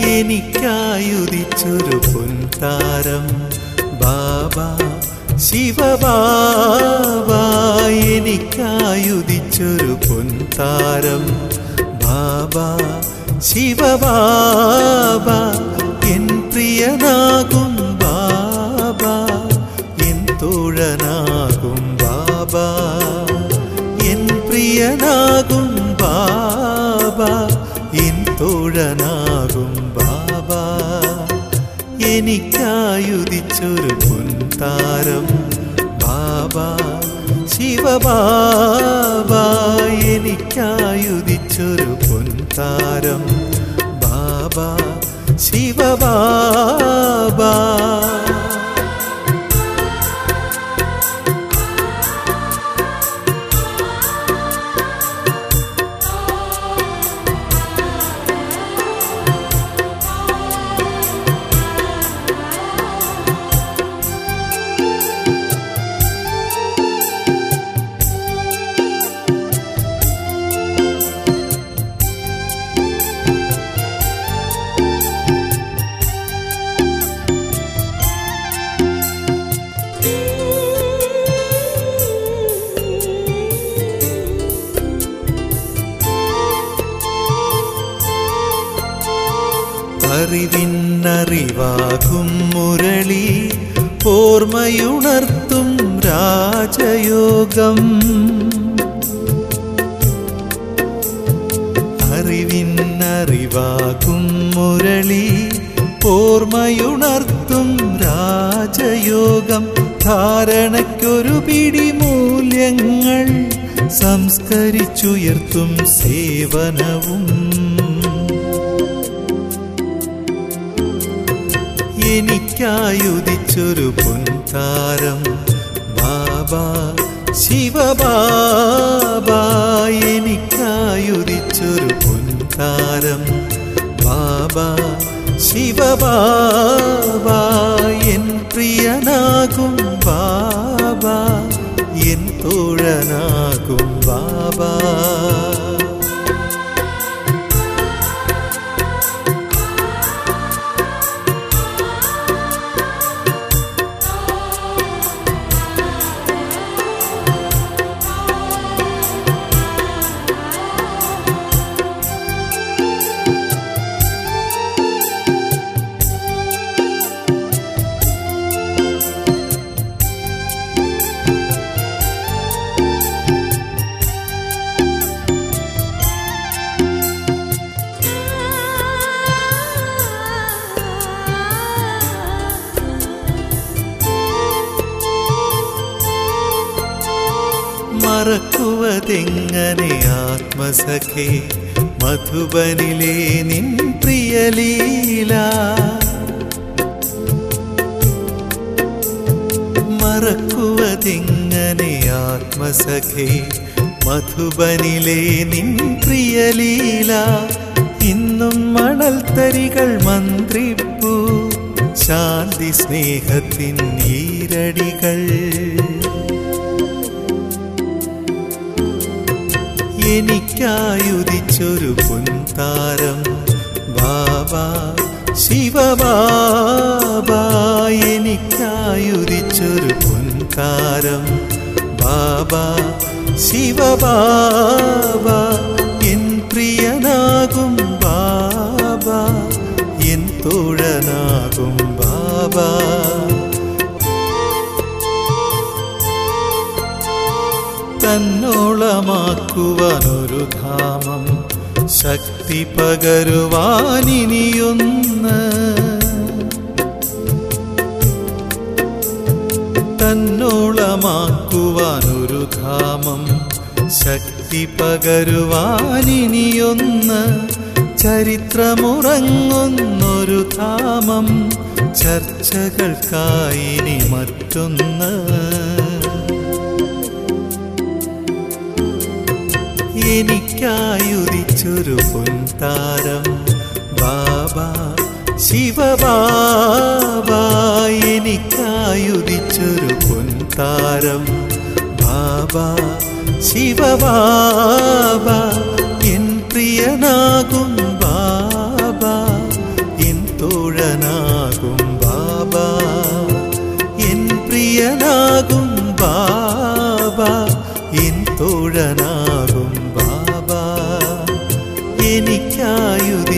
എനിക്കായുദിച്ചൊരു പൊൻതാരം ബാബ ശിവബാബ എനിക്കായുദിച്ചൊരു പൊൻതാരം ബാബ ശിവബാബ എൻ പ്രിയനാകും ബാബ എൻ തോഴനാകും ബാബ എൻ പ്രിയനാകും ബാബ എൻ തോഴനാകും ബാബ എനിക്കായുദിച്ചൊരു പൊൻതാരം ബാബ ശിവബാബ എനിക്കായുദിച്ചൊരു പൊൻതാരം ബാബ ശിവബാബ അറിവിന്നറിവാകും മുരളി ഓർമ്മയുണർത്തും രാജയോഗം അറിവിന്നറിവാകും മുരളി ഓർമ്മയുണർത്തും രാജയോഗം ധാരണയ്ക്കൊരു പിടി മൂല്യങ്ങൾ സംസ്കരിച്ചുയർത്തും സേവനവും എനിക്കായുദിച്ചൊരു പൊൻതാരം ബാബ ശിവബാബ എനിക്കായുദിച്ചൊരു പൊൻതാരം ബാബ ശിവബാബ എൻ പ്രിയനാകും ബാബ എൻ തോഴനാകും ബാബ മറക്കുവതെങ്ങനെ ആത്മസഖേ മധുബനിലെ നിൻ പ്രിയലീല മറക്കുവതെങ്ങനെ ആത്മസഖേ മധുബനിലെ നിൻ പ്രിയലീല ഇന്നും മണൽത്തരികൾ മന്ത്രിപ്പൂ ശാന്തി സ്നേഹത്തിൻ ഈരടികൾ എനിക്കായുദിച്ചൊരു പൊൻതാരം ബാബ ശിവബാബ എനിക്കായുദിച്ചൊരു പൊൻതാരം ബാബ ശിവബാബ എൻ പ്രിയനാകും ബാബ എൻ തോഴനാകും ബാബ തന്നോളമാക്കുവാനൊരു ധാമം ശക്തി പകരുവാനിനിയൊന്ന് തന്നോളമാക്കുവാനൊരു ധാമം ശക്തി പകരുവാനിനിയൊന്ന് ചരിത്രമുറങ്ങുന്നൊരു ധാമം ചർച്ചകൾക്കായിനി മറ്റൊന്ന് എനിക്കായുദിച്ചൊരു പൊൻതാരം ബാബ ശിവബാബ എനിക്കായുദിച്ചൊരു പൊൻതാരം ബാബ ശിവബാബ എൻ പ്രിയനാകും ബാബ ദൂതനാകും ബാബ എനിക്കായുധ